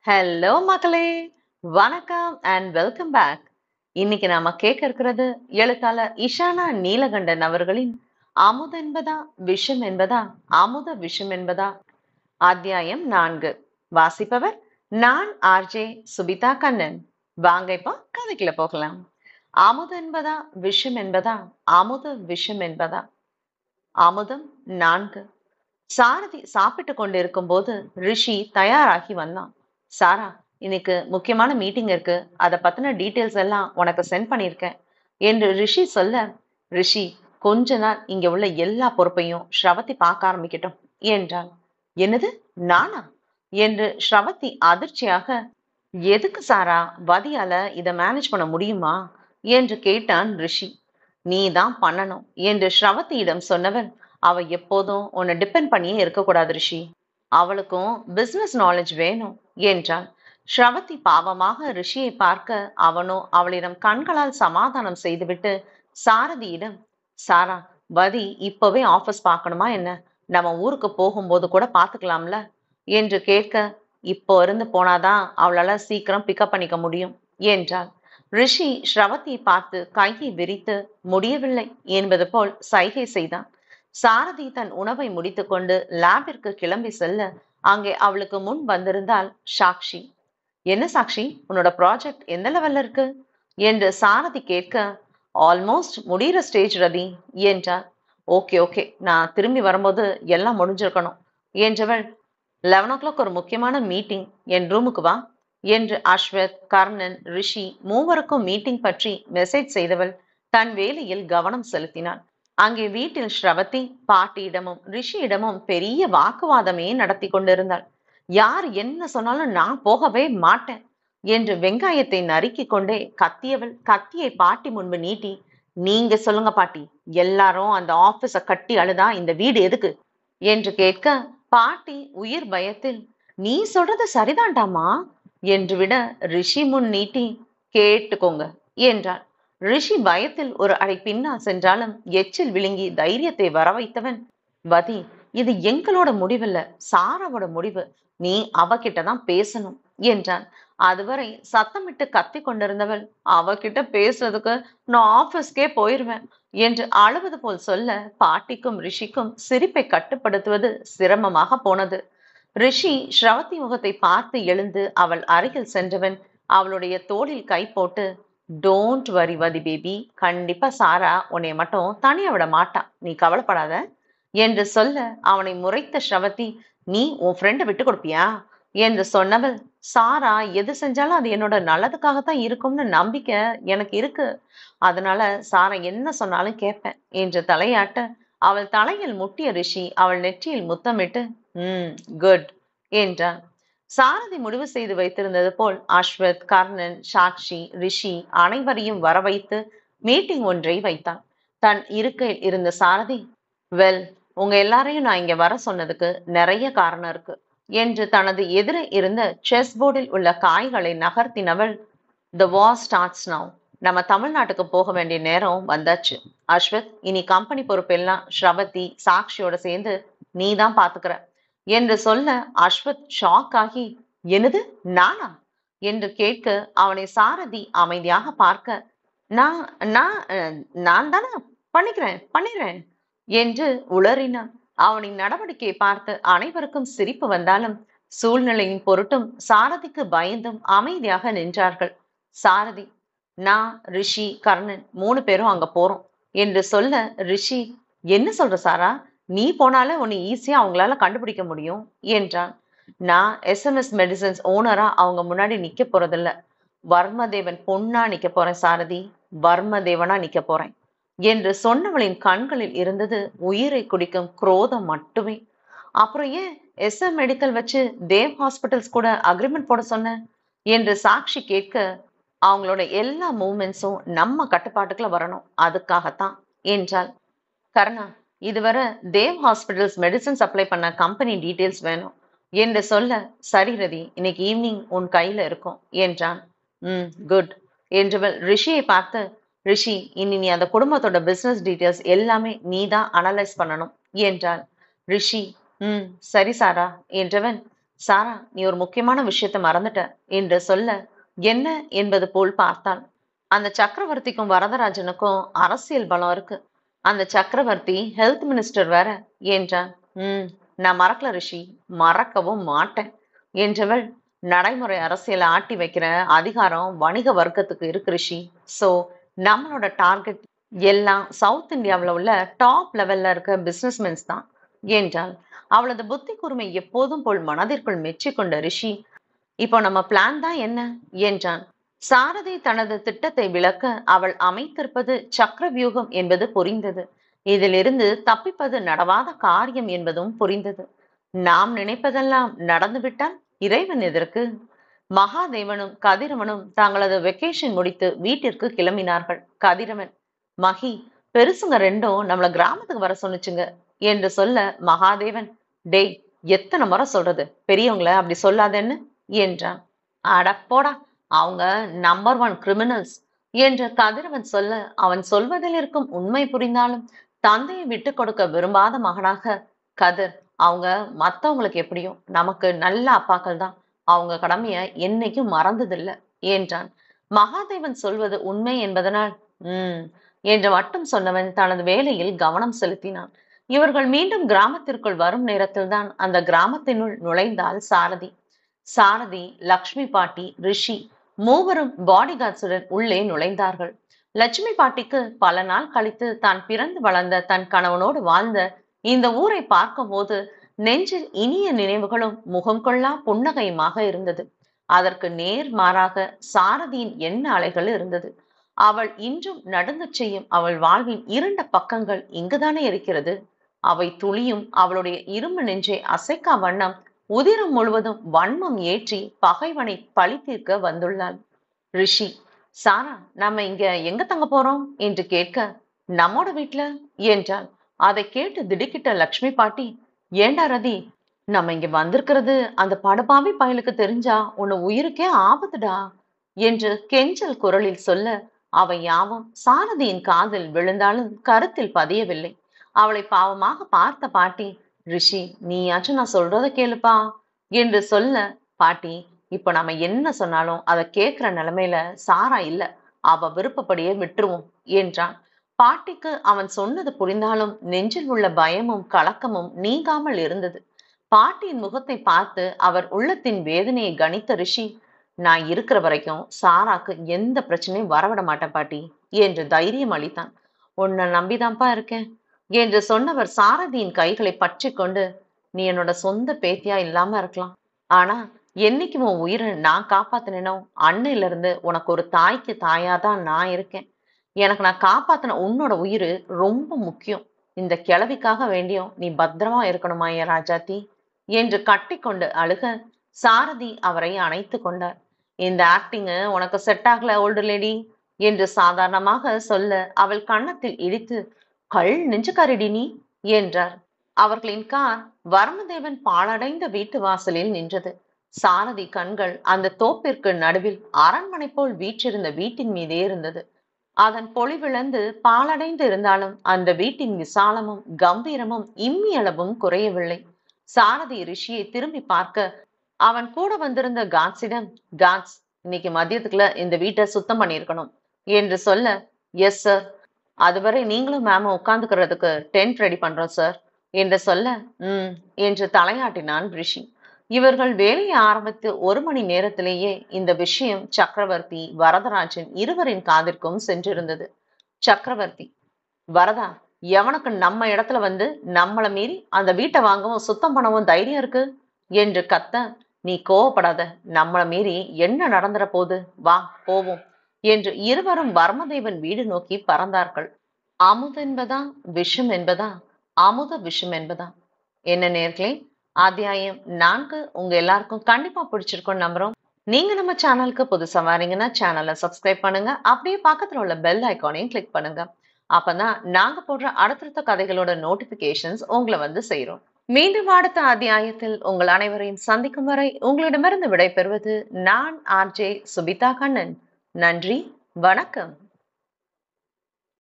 hello மக்களே வணக்கம் and welcome back இன்னைக்கு நாம கேட்க இருக்கிறது எழுத்தாளர் இஷானா நீலகண்டன் அவர்களின் அமுத என்பதா விஷம் என்பதா அமுத விஷம் என்பதா அத்தியாயம் நான்கு வாசிப்பவர் நான் ஆர்ஜே சுபிதா கண்ணன் வாங்க இப்போ கதைக்குள்ள போகலாம் அமுத என்பதா விஷம் என்பதா அமுத விஷம் என்பதா அமுதம் நான்கு சாரதி சாப்பிட்டு கொண்டிருக்கும் போது ரிஷி தயாராகி வந்தான் சாரா இன்னைக்கு முக்கியமான மீட்டிங் இருக்கு அதை பத்தின டீட்டெயில்ஸ் எல்லாம் உனக்கு சென்ட் பண்ணியிருக்கேன் என்று ரிஷி சொல்ல ரிஷி கொஞ்ச நாள் இங்க உள்ள எல்லா பொறுப்பையும் ஸ்ரவதி பார்க்க ஆரம்பிக்கட்டும் என்றாள் என்னது நானா என்று ஸ்ரவதி அதிர்ச்சியாக எதுக்கு சாரா வதியால இதை மேனேஜ் பண்ண முடியுமா என்று கேட்டான் ரிஷி நீ தான் பண்ணணும் என்று ஸ்ரவதியிடம் சொன்னவன் அவ எப்போதும் உன்னை டிபெண்ட் பண்ணியே இருக்கக்கூடாது ரிஷி அவளுக்கும் பிசினஸ் நாலேஜ் வேணும் என்றாள் ஸ்ரவதி பாவமாக ரிஷியை பார்க்க அவனோ அவளிடம் கண்களால் சமாதானம் செய்துவிட்டு சாரதியிடம் சாரா வதி இப்பவே ஆபீஸ் பார்க்கணுமா என்ன நம்ம ஊருக்கு போகும்போது கூட பாத்துக்கலாம்ல என்று கேட்க இப்போ இருந்து போனாதான் அவளால சீக்கிரம் பிக்கப் பண்ணிக்க முடியும் என்றாள் ரிஷி ஸ்ரவதியை பார்த்து கையை விரித்து முடியவில்லை என்பது போல் சைகை செய்தான் சாரதி தன் உணவை முடித்துக்கொண்டு லேபிற்கு கிளம்பி செல்ல அங்கே அவளுக்கு முன் வந்திருந்தாள் சாக்ஷி என்ன சாக்ஷி உன்னோட ப்ராஜெக்ட் எந்த லெவல்ல இருக்கு என்று சாரதி கேட்க ஆல்மோஸ்ட் முடிகிற ஸ்டேஜ் ரதி என்றார் ஓகே ஓகே நான் திரும்பி வரும்போது எல்லாம் முடிஞ்சிருக்கணும் என்றவள் லெவன் ஓ கிளாக் ஒரு முக்கியமான மீட்டிங் என் ரூமுக்கு வா என்று அஸ்வத் கர்ணன் ரிஷி மூவருக்கும் மீட்டிங் பற்றி மெசேஜ் செய்தவள் தன் வேலையில் கவனம் செலுத்தினாள் அங்கே வீட்டில் ஸ்ரவதி பாட்டியிடமும் ரிஷியிடமும் பெரிய வாக்குவாதமே நடத்தி கொண்டிருந்தாள் யார் என்ன சொன்னாலும் நான் போகவே மாட்டேன் என்று வெங்காயத்தை நறுக்கி கொண்டே கத்தியவள் கத்தியை பாட்டி முன்பு நீட்டி நீங்க சொல்லுங்க பாட்டி எல்லாரும் அந்த ஆபீஸ கட்டி அழுதா இந்த வீடு எதுக்கு என்று கேட்க பாட்டி உயிர் பயத்தில் நீ சொல்றது சரிதான்டாமா என்று விட ரிஷி முன் நீட்டி கேட்டுக்கோங்க என்றாள் ரிஷி பயத்தில் ஒரு அடை பின்னால் சென்றாலும் எச்சில் விழுங்கி தைரியத்தை வரவைத்தவன் வதி இது எங்களோட முடிவில்ல சாராவோட முடிவு நீ அவகிட்ட தான் பேசணும் என்றான் அதுவரை சத்தமிட்டு கத்தி கொண்டிருந்தவள் அவகிட்ட பேசுறதுக்கு நான் ஆபீஸ்க்கே போயிருவேன் என்று அழுவது போல் சொல்ல பாட்டிக்கும் ரிஷிக்கும் சிரிப்பை கட்டுப்படுத்துவது சிரமமாக போனது ரிஷி ஸ்ரவதி முகத்தை பார்த்து எழுந்து அவள் அருகில் சென்றவன் அவளுடைய தோளில் கை போட்டு டோன்ட் வரி வதி பேபி கண்டிப்பா சாரா உன்னை மட்டும் தனியா விட மாட்டா நீ கவலைப்படாத என்று சொல்ல அவனை முறைத்த ஸ்ரவதி நீ உன் ஃப்ரெண்டை விட்டு கொடுப்பியா என்று சொன்னவள் சாரா எது செஞ்சாலும் அது என்னோட நல்லதுக்காகத்தான் இருக்கும்னு நம்பிக்கை எனக்கு இருக்கு அதனால சாரா என்ன சொன்னாலும் கேட்பேன் என்று தலையாட்ட அவள் தலையில் முட்டிய ரிஷி அவள் நெற்றியில் முத்தமிட்டு ம் குட் என்றான் சாரதி முடிவு செய்து வைத்திருந்தது போல் அஸ்வத் கர்ணன் சாக்ஷி ரிஷி அனைவரையும் வரவைத்து மீட்டிங் ஒன்றை வைத்தான் தன் இருக்கையில் இருந்த சாரதி வெல் உங்க எல்லாரையும் நான் இங்க வர சொன்னதுக்கு நிறைய காரணம் இருக்கு என்று தனது எதிரே இருந்த செஸ் போர்டில் உள்ள காய்களை நகர்த்தினவள் த வார் ஸ்டார்ட்ஸ் நவ் நம்ம தமிழ்நாட்டுக்கு போக வேண்டிய நேரம் வந்தாச்சு அஸ்வத் இனி கம்பெனி பொறுப்பெல்லாம் ஸ்ரவதி சாக்ஷியோட சேர்ந்து நீ தான் பாத்துக்கிற என்று சொல்ல அஸ்வத் ஷாக் ஆகி என்னது நானா என்று கேட்க அவனை சாரதி அமைதியாக பார்க்க நான் நான் அஹ், நான் தானே பண்ணிக்கிறேன் பண்ணிடுறேன் என்று உளறினான் அவனின் நடவடிக்கையை பார்த்து அனைவருக்கும் சிரிப்பு வந்தாலும் சூழ்நிலையின் பொருட்டும் சாரதிக்கு பயந்தும் அமைதியாக நின்றார்கள் சாரதி நான் ரிஷி கர்ணன் மூணு பேரும் அங்க போறோம் என்று சொல்ல ரிஷி என்ன சொல்ற சாரா நீ போனாலே உன்னை ஈஸியா அவங்களால கண்டுபிடிக்க முடியும் என்றான் நான் எஸ்எம்எஸ் மெடிசன்ஸ் ஓனரா அவங்க முன்னாடி நிக்க போறதில்ல வர்மதேவன் பொண்ணா நிக்க போறேன் சாரதி வர்மதேவனா நிக்க போறேன் என்று சொன்னவளின் கண்களில் இருந்தது உயிரை குடிக்கும் குரோதம் மட்டுமே அப்புறம் ஏன் எஸ்எம் மெடிக்கல் வச்சு தேவ் ஹாஸ்பிட்டல்ஸ் கூட அக்ரிமெண்ட் போட சொன்ன என்று சாட்சி கேட்க அவங்களோட எல்லா மூமெண்ட்ஸும் நம்ம கட்டுப்பாட்டுக்குள்ள வரணும் அதுக்காகத்தான் என்றாள் கருணா இதுவரை தேவ் ஹாஸ்பிட்டல்ஸ் மெடிசன் சப்ளை பண்ண கம்பெனி டீட்டெயில்ஸ் வேணும் என்று சொல்ல சரி ரதி இன்னைக்கு ஈவினிங் உன் கையில இருக்கும் என்றான் ம் குட் என்றவள் ரிஷியை பார்த்து ரிஷி இனி நீ அந்த குடும்பத்தோட பிசினஸ் டீட்டெயில்ஸ் எல்லாமே நீ தான் அனலைஸ் பண்ணணும் என்றாள் ரிஷி ம் சரி சாரா என்றவன் சாரா நீ ஒரு முக்கியமான விஷயத்தை மறந்துட்ட என்று சொல்ல என்ன என்பது போல் பார்த்தாள் அந்த சக்கரவர்த்திக்கும் வரதராஜனுக்கும் அரசியல் பலம் இருக்கு அந்த சக்கரவர்த்தி ஹெல்த் மினிஸ்டர் வேற என்றான் ம் நான் மறக்கல ரிஷி மறக்கவும் மாட்டேன் என்றவள் நடைமுறை அரசியலை ஆட்டி வைக்கிற அதிகாரம் வணிக வர்க்கத்துக்கு இருக்கு ரிஷி சோ நம்மளோட டார்கெட் எல்லாம் சவுத் இந்தியாவுல உள்ள டாப் லெவல்ல இருக்க பிசினஸ்மென்ஸ் தான் என்றாள் அவளது புத்தி கூர்மை எப்போதும் போல் மனதிற்குள் மெச்சிக்கொண்ட ரிஷி இப்போ நம்ம பிளான் தான் என்ன என்றான் சாரதி தனது திட்டத்தை விளக்க அவள் அமைத்திருப்பது சக்கரவியூகம் என்பது புரிந்தது இதிலிருந்து தப்பிப்பது நடவாத காரியம் என்பதும் புரிந்தது நாம் நினைப்பதெல்லாம் நடந்துவிட்டால் இறைவன் எதற்கு மகாதேவனும் கதிரவனும் தங்களது வெக்கேஷன் முடித்து வீட்டிற்கு கிளம்பினார்கள் கதிரவன் மகி பெருசுங்க ரெண்டும் நம்மள கிராமத்துக்கு வர சொன்னுச்சுங்க என்று சொல்ல மகாதேவன் டேய் எத்தனை முறை சொல்றது பெரியவங்கள அப்படி சொல்லாதேன்னு என்றான் அட போடா அவங்க நம்பர் ஒன் கிரிமினல்ஸ் என்று கதிரவன் சொல்ல அவன் சொல்வதில் இருக்கும் உண்மை புரிந்தாலும் தந்தையை விட்டு கொடுக்க விரும்பாத மகனாக கதிர் அவங்க மத்தவங்களுக்கு எப்படியும் நமக்கு நல்ல அப்பாக்கள் தான் அவங்க கடமைய என்னைக்கும் மறந்ததில்ல என்றான் மகாதேவன் சொல்வது உண்மை என்பதனால் உம் என்று மட்டும் சொன்னவன் தனது வேலையில் கவனம் செலுத்தினான் இவர்கள் மீண்டும் கிராமத்திற்குள் வரும் நேரத்தில்தான் அந்த கிராமத்தினுள் நுழைந்தாள் சாரதி சாரதி லக்ஷ்மி பாட்டி ரிஷி மூவரும் பாடிகார்ட்ஸுடன் உள்ளே நுழைந்தார்கள் லட்சுமி பாட்டிக்கு பல நாள் கழித்து தான் பிறந்து வளர்ந்த தன் கணவனோடு வாழ்ந்த இந்த ஊரை பார்க்கும்போது நெஞ்சில் இனிய நினைவுகளும் முகம் கொள்ளா புன்னகையுமாக இருந்தது அதற்கு நேர் மாறாக சாரதியின் எண்ண அலைகள் இருந்தது அவள் இன்றும் நடுங்கச் செய்யும் அவள் வாழ்வின் இருண்ட பக்கங்கள் இங்குதானே இருக்கிறது அவை துளியும் அவளுடைய இரும்பு நெஞ்சை அசைக்கா வண்ணம் உதிரம் முழுவதும் வன்மம் ஏற்றி பகைவனை பழி தீர்க்க வந்துள்ளாள் ரிஷி சாரா நம்ம இங்க எங்க தங்க போறோம் என்று கேட்க நம்மோட வீட்ல என்றாள் அதை கேட்டு திடுக்கிட்ட லக்ஷ்மி பாட்டி ஏண்டா ரதி நம்ம இங்க வந்திருக்கிறது அந்த படுபாவி பயலுக்கு தெரிஞ்சா உன்னை உயிருக்கே ஆபத்துடா என்று கெஞ்சல் குரலில் சொல்ல அவை யாவும் சாரதியின் காதில் விழுந்தாலும் கருத்தில் பதியவில்லை அவளை பாவமாக பார்த்த பாட்டி ரிஷி நீயாச்சும் நான் சொல்றத கேளுப்பா என்று சொல்ல பாட்டி இப்ப நம்ம என்ன சொன்னாலும் அதை கேட்கிற நிலைமையில சாரா இல்ல அவ விருப்பப்படியே விட்டுருவோம் என்றான் பாட்டிக்கு அவன் சொன்னது புரிந்தாலும் நெஞ்சில் உள்ள பயமும் கலக்கமும் நீங்காமல் இருந்தது பாட்டியின் முகத்தை பார்த்து அவர் உள்ளத்தின் வேதனையை கணித்த ரிஷி நான் இருக்கிற வரைக்கும் சாராக்கு எந்த பிரச்சனையும் வரவிட மாட்டேன் பாட்டி என்று தைரியம் அளித்தான் உன்னை நம்பிதான்ப்பா இருக்கேன் என்று சொன்னவர் சாரதியின் கைகளை பற்றி கொண்டு நீ என்னோட சொந்த பேத்தியா இல்லாம இருக்கலாம் ஆனா என்னைக்கு உன் உயிரை நான் காப்பாத்தினேனோ அன்னையில இருந்து உனக்கு ஒரு தாய்க்கு தாயாதான் நான் இருக்கேன் எனக்கு நான் காப்பாத்தின உன்னோட உயிர் ரொம்ப முக்கியம் இந்த கிழவிக்காக வேண்டியும் நீ பத்திரமா இருக்கணுமா என் ராஜாத்தி என்று கட்டிக்கொண்டு அழுக சாரதி அவரை அணைத்து கொண்டார் இந்த ஆக்டிங் உனக்கு செட் ஆகல ஓல்டு லேடி என்று சாதாரணமாக சொல்ல அவள் கன்னத்தில் இடித்து கல் நெஞ்சுக்காரிடி நீ என்றார் அவர்களின் கார் வர்மதேவன் பாழடைந்த வீட்டு வாசலில் நின்றது சாரதி கண்கள் அந்த தோப்பிற்கு நடுவில் அரண்மனை போல் வீற்றிருந்த வீட்டின் மீதே இருந்தது அதன் பொலிவிழந்து பாலடைந்து இருந்தாலும் அந்த வீட்டின் விசாலமும் கம்பீரமும் இம்மியளவும் குறையவில்லை சாரதி ரிஷியை திரும்பி பார்க்க அவன் கூட வந்திருந்த காட்ஸிடம் காட்ஸ் இன்னைக்கு மதியத்துக்குள்ள இந்த வீட்டை சுத்தம் பண்ணியிருக்கணும் என்று சொல்ல எஸ் சார் அதுவரை நீங்களும் மேமும் உட்கார்ந்துக்கிறதுக்கு டென்ட் ரெடி பண்றோம் சார் என்று சொல்ல ம் என்று தலையாட்டினான் ரிஷி இவர்கள் வேலையை ஆரம்பித்து ஒரு மணி நேரத்திலேயே இந்த விஷயம் சக்கரவர்த்தி வரதராஜன் இருவரின் காதிற்கும் சென்றிருந்தது சக்கரவர்த்தி வரதா எவனுக்கு நம்ம இடத்துல வந்து நம்மள மீறி அந்த வீட்டை வாங்கவும் சுத்தம் பண்ணவும் தைரியம் இருக்கு என்று கத்த நீ கோவப்படாத நம்மள மீறி என்ன நடந்துற போது வா போவோம் என்று இருவரும் வர்மதேவன் வீடு நோக்கி பறந்தார்கள் அமுதென்பதா விஷம் என்பதா அமுத விஷம் என்பதா என்ன நேர்களே அத்தியாயம் நான்கு உங்க எல்லாருக்கும் கண்டிப்பா பிடிச்சிருக்கும் நம்புறோம் நீங்க நம்ம சேனலுக்கு புதுசா வரீங்கன்னா சேனலை சப்ஸ்கிரைப் பண்ணுங்க அப்படியே பக்கத்துல உள்ள பெல் ஐக்கானையும் கிளிக் பண்ணுங்க அப்பதான் நாங்க போடுற அடுத்தடுத்த கதைகளோட நோட்டிபிகேஷன்ஸ் உங்களை வந்து சேரும் மீண்டும் அடுத்த அத்தியாயத்தில் உங்கள் அனைவரையும் சந்திக்கும் வரை உங்களிடமிருந்து விடைபெறுவது நான் ஆர்ஜே சுபிதா கண்ணன் நன்றி வணக்கம்